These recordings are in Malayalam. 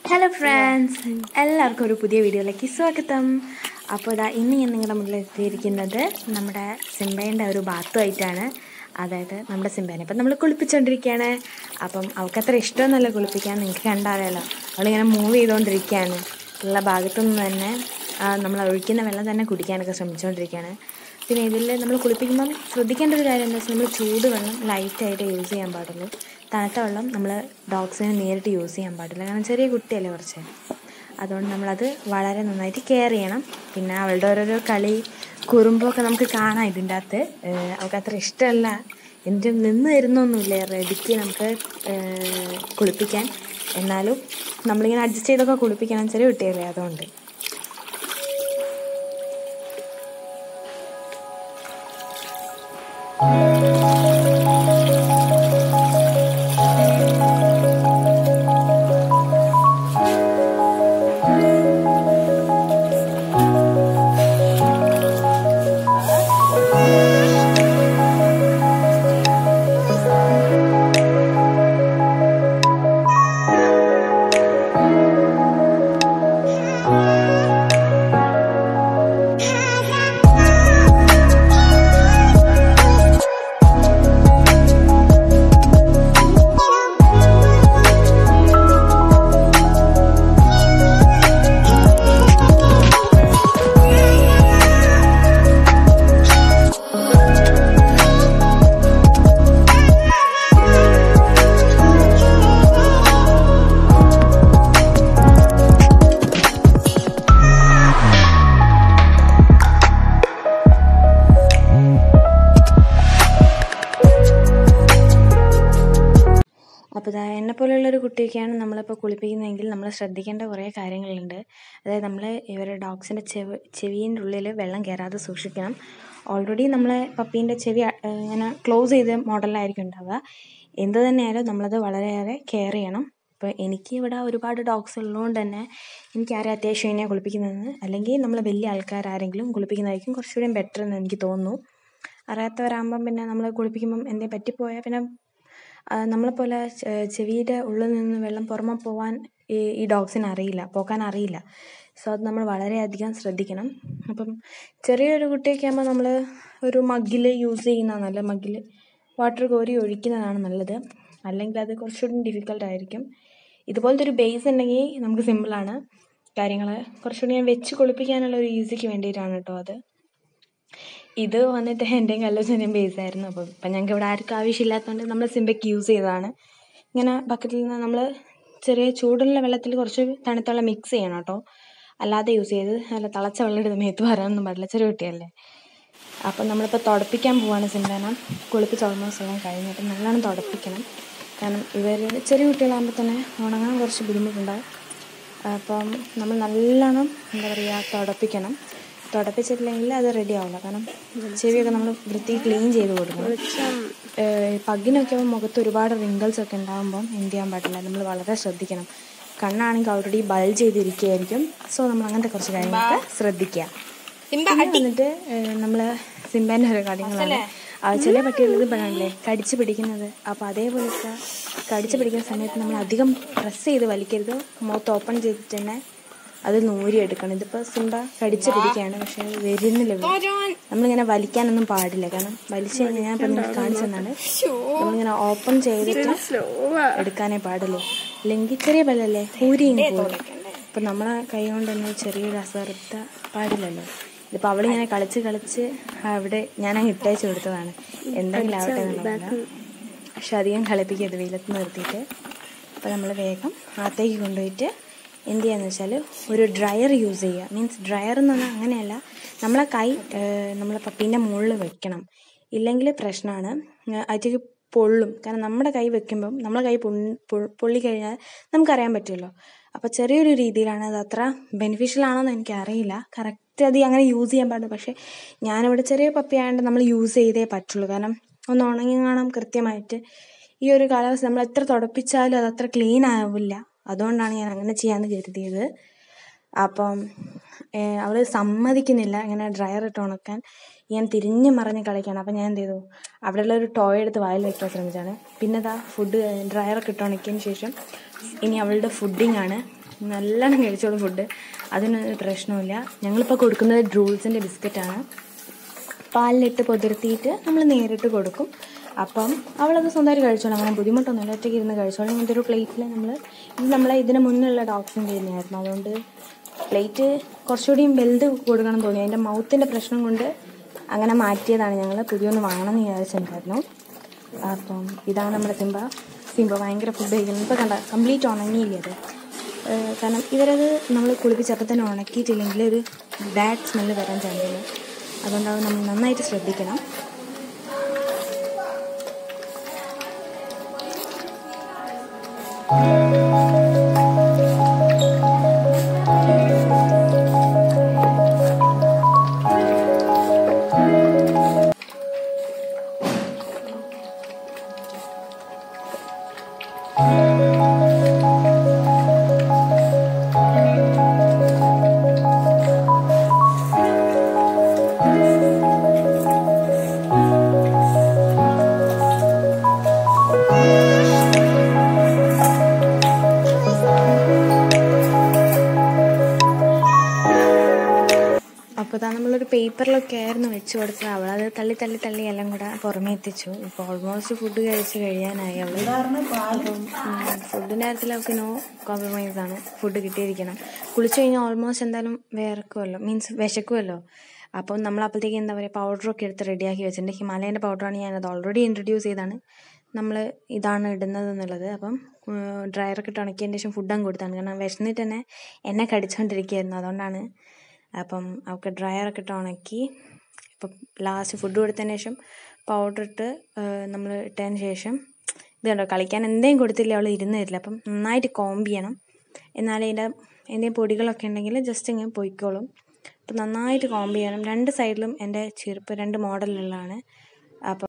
ഹലോ ഫ്രണ്ട്സ് എല്ലാവർക്കും ഒരു പുതിയ വീഡിയോയിലേക്ക് സ്വാഗതം അപ്പോൾ ഇതാ ഇന്ന് ഞാൻ നിങ്ങളുടെ മുന്നിൽ എത്തിയിരിക്കുന്നത് നമ്മുടെ സിംബേൻ്റെ ഒരു ബാത്തുമായിട്ടാണ് അതായത് നമ്മുടെ സിംബേനെ ഇപ്പം നമ്മൾ കുളിപ്പിച്ചുകൊണ്ടിരിക്കുകയാണ് അപ്പം അവൾക്ക് അത്ര ഇഷ്ടമൊന്നുമല്ല കുളിപ്പിക്കാൻ നിങ്ങൾക്ക് കണ്ടറിയാലോ അവളിങ്ങനെ മൂവ് ചെയ്തുകൊണ്ടിരിക്കുകയാണ് ഉള്ള ഭാഗത്തുനിന്ന് തന്നെ ആ, നമ്മൾ ഒഴിക്കുന്ന വെള്ളം തന്നെ കുടിക്കാനൊക്കെ ശ്രമിച്ചുകൊണ്ടിരിക്കുകയാണ് പിന്നെ ഇതിൽ നമ്മൾ കുളിപ്പിക്കുമ്പം ശ്രദ്ധിക്കേണ്ട ഒരു കാര്യം എന്താ വെച്ചാൽ നമ്മൾ ചൂട് വെള്ളം ലൈറ്റായിട്ട് യൂസ് ചെയ്യാൻ പാടുള്ളൂ തണുത്ത വെള്ളം നമ്മൾ ഡോഗ്സിന് നേരിട്ട് യൂസ് ചെയ്യാൻ പാടില്ല കാരണം ചെറിയ കുട്ടിയല്ലേ കുറച്ച് അതുകൊണ്ട് നമ്മളത് വളരെ നന്നായിട്ട് കെയർ ചെയ്യണം പിന്നെ അവളുടെ ഓരോരോ കളി കുറുമ്പൊക്കെ നമുക്ക് കാണാം ഇതിൻ്റെ അകത്ത് ഏഹ് അവൾക്ക് അത്ര ഇഷ്ടമല്ല എന്നിട്ട് നിന്ന് തരുന്നൊന്നുമില്ല റെഡിക്ക് നമുക്ക് ഏഹ് കുളിപ്പിക്കാൻ എന്നാലും നമ്മളിങ്ങനെ അഡ്ജസ്റ്റ് ചെയ്തൊക്കെ കുളിപ്പിക്കണം ചെറിയ കുട്ടിയല്ലേ അതുകൊണ്ട് അപ്പോൾ ഇതാ എന്നെ പോലെയുള്ളൊരു കുട്ടിയൊക്കെയാണ് നമ്മളിപ്പോൾ കുളിപ്പിക്കുന്നതെങ്കിൽ നമ്മൾ ശ്രദ്ധിക്കേണ്ട കുറേ കാര്യങ്ങളുണ്ട് അതായത് നമ്മൾ ഇവരുടെ ഡോഗ്സിൻ്റെ ചെവി ചെവിൻ്റെ ഉള്ളിൽ വെള്ളം കയറാതെ സൂക്ഷിക്കണം ഓൾറെഡി നമ്മളെ പപ്പീൻ്റെ ചെവി അ- ഏഹ് ഇങ്ങനെ ക്ലോസ് ചെയ്ത മോഡലായിരിക്കും ഉണ്ടാവുക എന്ത് തന്നെയായാലും നമ്മളത് വളരെയേറെ കെയർ ചെയ്യണം ഇപ്പോൾ എനിക്ക് ഇവിടെ ഒരുപാട് ഡോഗ്സ് ഉള്ളതുകൊണ്ട് തന്നെ എനിക്കറിയാം അത്യാവശ്യം എങ്ങനെയാണ് കുളിപ്പിക്കുന്നതെന്ന് അല്ലെങ്കിൽ നമ്മൾ വലിയ ആൾക്കാർ ആരെങ്കിലും കുളിപ്പിക്കുന്നതായിരിക്കും കുറച്ചുകൂടി ബെറ്റർ എന്ന് എനിക്ക് തോന്നുന്നു അറിയാത്തവരാകുമ്പം പിന്നെ നമ്മൾ കുളിപ്പിക്കുമ്പം എന്തെങ്കിലും പറ്റിപ്പോയാൽ പിന്നെ ആ, നമ്മളെപ്പോലെ ചെ- ചെവിയുടെ ഉള്ളിൽ നിന്ന് വെള്ളം പുറമെ പോകാൻ ഈ ഈ ഡോഗ്സിന് അറിയില്ല പോകാൻ അറിയില്ല സോ അത് നമ്മൾ വളരെയധികം ശ്രദ്ധിക്കണം അപ്പം ചെറിയൊരു കുട്ടിയൊക്കെ ആകുമ്പോൾ നമ്മൾ ഒരു മഗ്ഗിൽ യൂസ് ചെയ്യുന്നതാണ് നല്ല മഗ്ഗിൽ വാട്ടർ കോരി ഒഴിക്കുന്നതാണ് നല്ലത് അല്ലെങ്കിൽ അത് കുറച്ചുകൂടി ഡിഫിക്കൽട്ട് ആയിരിക്കും ഇതുപോലത്തെ ഒരു ബേസ് ഉണ്ടെങ്കിൽ നമുക്ക് സിമ്പിളാണ് കാര്യങ്ങൾ കുറച്ചുകൂടി ഞാൻ വെച്ച് കുളിപ്പിക്കാനുള്ള ഒരു ഈസിക്ക് വേണ്ടിയിട്ടാണ് കേട്ടോ അത് ഇത് വന്നിട്ട് എൻ്റെയും കല്ലോച്ചൻ്റെയും ബേസ് ആയിരുന്നു അപ്പോൾ ഇപ്പം ഞങ്ങൾക്ക് ഇവിടെ ആർക്കും ആവശ്യമില്ലാത്തതുകൊണ്ട് നമ്മൾ സിമ്പയ്ക്ക് യൂസ് ചെയ്തതാണ് ഇങ്ങനെ ബക്കറ്റിൽ നിന്ന് നമ്മൾ ചെറിയ ചൂടുള്ള വെള്ളത്തിൽ കുറച്ച് തണുത്ത വെള്ളം മിക്സ് ചെയ്യണം കേട്ടോ അല്ലാതെ യൂസ് ചെയ്ത് നല്ല തിളച്ച വെള്ളം എടുത്ത് മേത്ത് വരാനൊന്നും പാടില്ല ചെറിയ കുട്ടിയല്ലേ അപ്പം നമ്മളിപ്പോൾ തുടപ്പിക്കാൻ പോവാണ് സിംബാന കുളിപ്പിച്ച് ഓൾമോസ്റ്റ് എല്ലാം കഴിഞ്ഞിട്ട് നല്ലോണം തുടപ്പിക്കണം കാരണം ഇവർ ചെറിയ കുട്ടികളാകുമ്പോൾ തന്നെ ഉണങ്ങാൻ കുറച്ച് ബുദ്ധിമുട്ടുണ്ടാകും അപ്പം നമ്മൾ നല്ലോണം എന്താ പറയുക തുടപ്പിക്കണം തുടപ്പിച്ചിട്ടില്ലെങ്കിൽ അത് റെഡി ആവില്ല കാരണം ചെവിയൊക്കെ നമ്മൾ വൃത്തി ക്ലീൻ ചെയ്ത് കൊടുക്കണം ഏഹ് പഗ്ഗിനൊക്കെ മുഖത്ത് ഒരുപാട് റിങ്കിൾസ് ഒക്കെ ഉണ്ടാകുമ്പം എന്ത് ചെയ്യാൻ പാടില്ല നമ്മൾ വളരെ ശ്രദ്ധിക്കണം കണ്ണാണെങ്കിൽ ഓൾറെഡി ബൾജ് ചെയ്തിരിക്കുകയായിരിക്കും സോ നമ്മൾ അങ്ങനത്തെ കുറച്ച് കാര്യങ്ങളൊക്കെ ശ്രദ്ധിക്കുക പിന്നെ വന്നിട്ട് നമ്മൾ സിംബാൻ്റെ ഓരോ കാര്യങ്ങളാണ് ആ, ചില പട്ടികളിത് പറയാനില്ലേ കടിച്ച് പിടിക്കുന്നത് അപ്പോൾ അതേപോലത്തെ കടിച്ച് പിടിക്കുന്ന സമയത്ത് നമ്മൾ അധികം പ്രസ് ചെയ്ത് വലിക്കരുത് മൗത്ത് ഓപ്പൺ ചെയ്തിട്ട് തന്നെ അത് നൂരി എടുക്കണം ഇതിപ്പോൾ സിംബ കടിച്ച് പിടിക്കുകയാണ് പക്ഷേ അത് വരുന്നില്ല ഇവിടെ. നമ്മളിങ്ങനെ വലിക്കാനൊന്നും പാടില്ല കാരണം വലിച്ചു കഴിഞ്ഞാൽ ഞാൻ ഇപ്പം നിങ്ങൾക്ക് കാണിച്ചു തന്നാണ് നമ്മളിങ്ങനെ ഓപ്പൺ ചെയ്തിട്ട് എടുക്കാനേ പാടുള്ളൂ അല്ലെങ്കിൽ ചെറിയ പല്ലല്ലേ ഊരി ഇങ്ങനെ പോകും ഇപ്പം നമ്മളെ കൈ കൊണ്ട് തന്നെ ചെറിയൊരു അശ്രദ്ധ പാടില്ലല്ലോ ഇതിപ്പോൾ അവളിങ്ങനെ കളിച്ച് കളിച്ച് അവിടെ ഞാൻ അങ്ങ് ഇട്ടയച്ചു കൊടുത്തതാണ് എന്തെങ്കിലും ആവട്ടെ എന്നുള്ളതല്ല പക്ഷെ അധികം കളിപ്പിക്കരുത് വെയിലത്ത് നിർത്തിയിട്ട് അപ്പോൾ നമ്മൾ വേഗം അകത്തേക്ക് കൊണ്ടുപോയിട്ട് എന്ത് ചെയ്യാന്ന് വെച്ചാൽ ഒരു ഡ്രയർ യൂസ് ചെയ്യുക മീൻസ് ഡ്രയർ എന്ന് പറഞ്ഞാൽ അങ്ങനെയല്ല നമ്മളെ കൈ ഏഹ്, നമ്മളെ പപ്പീൻ്റെ മുകളിൽ വെക്കണം ഇല്ലെങ്കിൽ പ്രശ്നമാണ് അതിലേക്ക് പൊള്ളും കാരണം നമ്മുടെ കൈ വെക്കുമ്പം നമ്മളെ കൈ പൊള്ളി പൊ- പൊള്ളിക്കഴിഞ്ഞാൽ നമുക്കറിയാൻ പറ്റുമല്ലോ അപ്പോൾ ചെറിയൊരു രീതിയിലാണ് അത് അത്ര ബെനിഫിഷ്യൽ ആണോന്ന് എനിക്കറിയില്ല കറക്റ്റ് അത് അങ്ങനെ യൂസ് ചെയ്യാൻ പാടില്ല പക്ഷേ ഞാനിവിടെ ചെറിയ പപ്പി ആയതുകൊണ്ട് നമ്മൾ യൂസ് ചെയ്തേ പറ്റുള്ളൂ കാരണം ഒന്ന് ഉണങ്ങി കാണാം കൃത്യമായിട്ട് ഈ ഒരു കാലാവസ്ഥ നമ്മൾ എത്ര തുടപ്പിച്ചാലും അത് അത്ര ക്ലീൻ ആവില്ല അതുകൊണ്ടാണ് ഞാൻ അങ്ങനെ ചെയ്യാമെന്ന് കരുതിയത് അപ്പം അവൾ സമ്മതിക്കുന്നില്ല ഇങ്ങനെ ഡ്രയർ ഇട്ട് ഉണക്കാൻ ഞാൻ തിരിഞ്ഞ് മറിഞ്ഞ് കളിക്കുകയാണ് അപ്പം ഞാൻ എന്ത് ചെയ്തു അവിടെയുള്ള ഒരു ടോയ് എടുത്ത് വായിൽ വയ്ക്കാൻ ശ്രമിച്ചാണ് പിന്നെ ഇതാ ഫുഡ് ഡ്രയറൊക്കെ ഇട്ട് ഉണക്കിയതിന് ശേഷം ഇനി അവളുടെ ഫുഡിങ് ആണ് നല്ലോണം കഴിച്ചോളും ഫുഡ് അതിനൊരു പ്രശ്നമില്ല ഞങ്ങളിപ്പോൾ കൊടുക്കുന്നത് ഡ്രൂൾസിൻ്റെ ബിസ്ക്കറ്റാണ് പാലിലിട്ട് പൊതിർത്തിയിട്ട് നമ്മൾ നേരിട്ട് കൊടുക്കും അപ്പം അവളത് സ്വന്തമായിട്ട് കഴിച്ചോളും അങ്ങനെ ബുദ്ധിമുട്ടൊന്നുമില്ല ഒറ്റയ്ക്ക് ഇരുന്ന് കഴിച്ചോളും ഇങ്ങനത്തെ ഒരു പ്ലേറ്റിൽ നമ്മൾ ഇത് നമ്മളെ ഇതിന് മുന്നുള്ള ഡോക്സിൻ്റെ തന്നെയായിരുന്നു അതുകൊണ്ട് പ്ലേറ്റ് കുറച്ചുകൂടിയും വലുത് കൊടുക്കണം തോന്നി അതിൻ്റെ മൗത്തിൻ്റെ പ്രശ്നം കൊണ്ട് അങ്ങനെ മാറ്റിയതാണ് ഞങ്ങൾ പുതിയൊന്ന് വാങ്ങണമെന്ന് വിചാരിച്ചിട്ടുണ്ടായിരുന്നു അപ്പം ഇതാണ് നമ്മുടെ സിംബ സിംബ ഭയങ്കര ഫുഡ് കഴിക്കുന്നത് ഇപ്പോൾ കണ്ട കംപ്ലീറ്റ് ഉണങ്ങിയില്ല അത് ഏഹ് കാരണം ഇവരത് നമ്മൾ കുളിപ്പിച്ചപ്പോൾ തന്നെ ഉണക്കിയിട്ടില്ലെങ്കിൽ ഒരു ബാഡ് സ്മെല്ല് വരാൻ ചാൻസുണ്ട് അതുകൊണ്ട് അത് നമ്മൾ നന്നായിട്ട് ശ്രദ്ധിക്കണം അപ്പോൾ ഇതാ നമ്മളൊരു പേപ്പറിലൊക്കെ ആയിരുന്നു വെച്ച് കൊടുത്തത് അവളത് തള്ളി തള്ളി തള്ളി എല്ലാം കൂടെ പുറമേ എത്തിച്ചു ഇപ്പോൾ ഓൾമോസ്റ്റ് ഫുഡ് കഴിച്ച് കഴിയാനായി അവൾ അപ്പം ഫുഡിൻ്റെ കാര്യത്തിൽ അവൾക്ക് നോ കോംപ്രമൈസ് ആണ് ഫുഡ് കിട്ടിയിരിക്കണം കുളിച്ച് കഴിഞ്ഞാൽ ഓൾമോസ്റ്റ് എന്തായാലും വേർക്കുമല്ലോ മീൻസ് വിശക്കുമല്ലോ അപ്പം നമ്മൾ അപ്പോഴത്തേക്ക് എന്താ പറയുക പൗഡറൊക്കെ എടുത്ത് റെഡിയാക്കി വെച്ചിട്ടുണ്ട് ഹിമാലയൻ്റെ പൗഡറാണ് ഞാനത് ഓൾറെഡി ഇൻട്രൊഡ്യൂസ് ചെയ്താണ് നമ്മൾ ഇതാണ് ഇടുന്നത് എന്നുള്ളത് അപ്പം ഡ്രയറൊക്കെ ഇട്ട് ഉണക്കിയതിന് ശേഷം ഫുഡ് അങ്ങ് കൊടുത്താണ് കാരണം വിശന്നിട്ട് തന്നെ എന്നെ കടിച്ചുകൊണ്ടിരിക്കുകയായിരുന്നു അതുകൊണ്ടാണ് അപ്പം അവൾക്ക് ഡ്രയറൊക്കെ ഇട്ട് ഉണക്കി ഇപ്പം ലാസ്റ്റ് ഫുഡ് കൊടുത്തതിന് ശേഷം പൗഡർ ഇട്ട് നമ്മൾ ഇട്ടതിന് ശേഷം ഇത് കണ്ടോ കളിക്കാൻ എന്തെങ്കിലും കൊടുത്തില്ല അവൾ ഇരുന്ന് തരില്ല അപ്പം നന്നായിട്ട് കോമ്പ് ചെയ്യണം എന്നാലേ അതിൻ്റെ എന്തെങ്കിലും പൊടികളൊക്കെ ഉണ്ടെങ്കിൽ ജസ്റ്റ് ഇങ്ങനെ പൊയ്ക്കോളും അപ്പം നന്നായിട്ട് കോമ്പ് ചെയ്യണം രണ്ട് സൈഡിലും എൻ്റെ ചെരുപ്പ് രണ്ട് മോഡലിലുള്ളതാണ് അപ്പം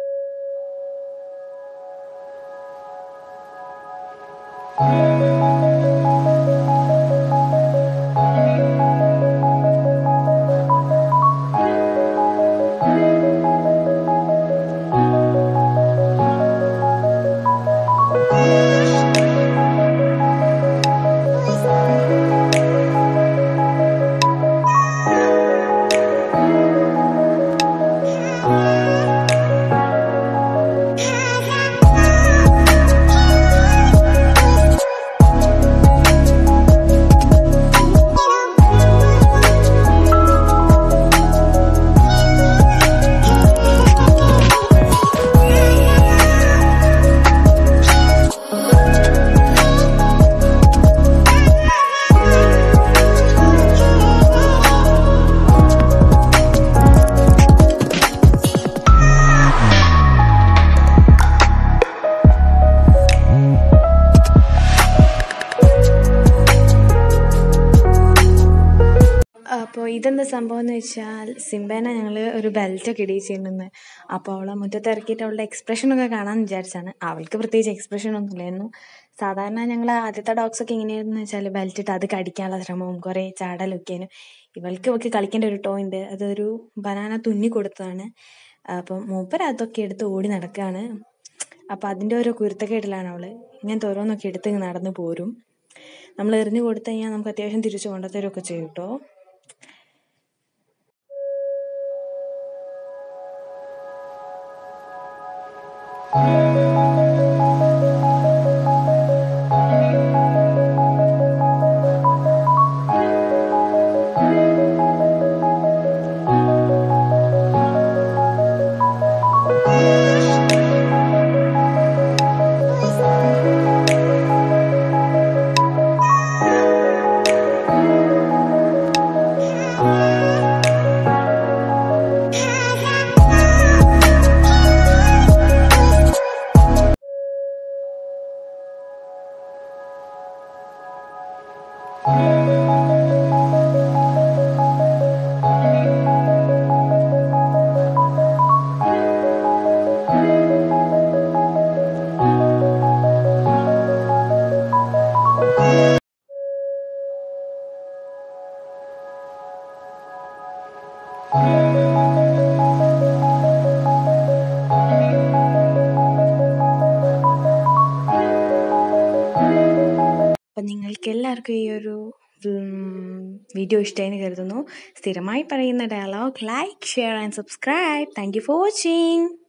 അപ്പോൾ ഇതെന്താ സംഭവം എന്ന് വെച്ചാൽ സിംബേനെ ഞങ്ങൾ ഒരു ബെൽറ്റൊക്കെ ഇടിയിച്ചിട്ടുണ്ടെന്ന് അപ്പോൾ അവളെ മുറ്റത്ത് ഇറക്കിയിട്ട് അവളുടെ എക്സ്പ്രഷനൊക്കെ കാണാമെന്ന് വിചാരിച്ചാണ് അവൾക്ക് പ്രത്യേകിച്ച് എക്സ്പ്രഷൻ ഒന്നും ഇല്ലായിരുന്നു സാധാരണ ഞങ്ങൾ ആദ്യത്തെ ഡോഗ്സ് ഒക്കെ എങ്ങനെയായിരുന്നു വെച്ചാൽ ബെൽറ്റ് ഇട്ട് അത് കടിക്കാനുള്ള ശ്രമവും കുറേ ചാടലൊക്കെയാണ് ഇവൾക്ക് ഇവൾക്ക് കളിക്കേണ്ട ഒരു ടോ ഉണ്ട് അതൊരു ബനാന തുന്നി കൊടുത്തതാണ് അപ്പം മൂപ്പർ അതൊക്കെ എടുത്ത് ഓടി നടക്കുകയാണ് അപ്പോൾ അതിൻ്റെ ഓരോ കുരുത്തക്കേടിലാണ് അവൾ ഇങ്ങനത്തെ ഓരോന്നൊക്കെ എടുത്ത് ഇങ്ങ് നടന്നു പോരും നമ്മൾ എറിഞ്ഞു കൊടുത്തു കഴിഞ്ഞാൽ നമുക്ക് അത്യാവശ്യം തിരിച്ചു കൊണ്ടുത്തരുമൊക്കെ ചെയ്യും കേട്ടോ അപ്പം നിങ്ങൾക്ക് നിങ്ങൾക്ക് എല്ലാവർക്കും ഈ ഒരു വീഡിയോ ഇഷ്ടമായെന്ന് കരുതുന്നു സ്ഥിരമായി പറയുന്ന dialogue like share and subscribe thank you for watching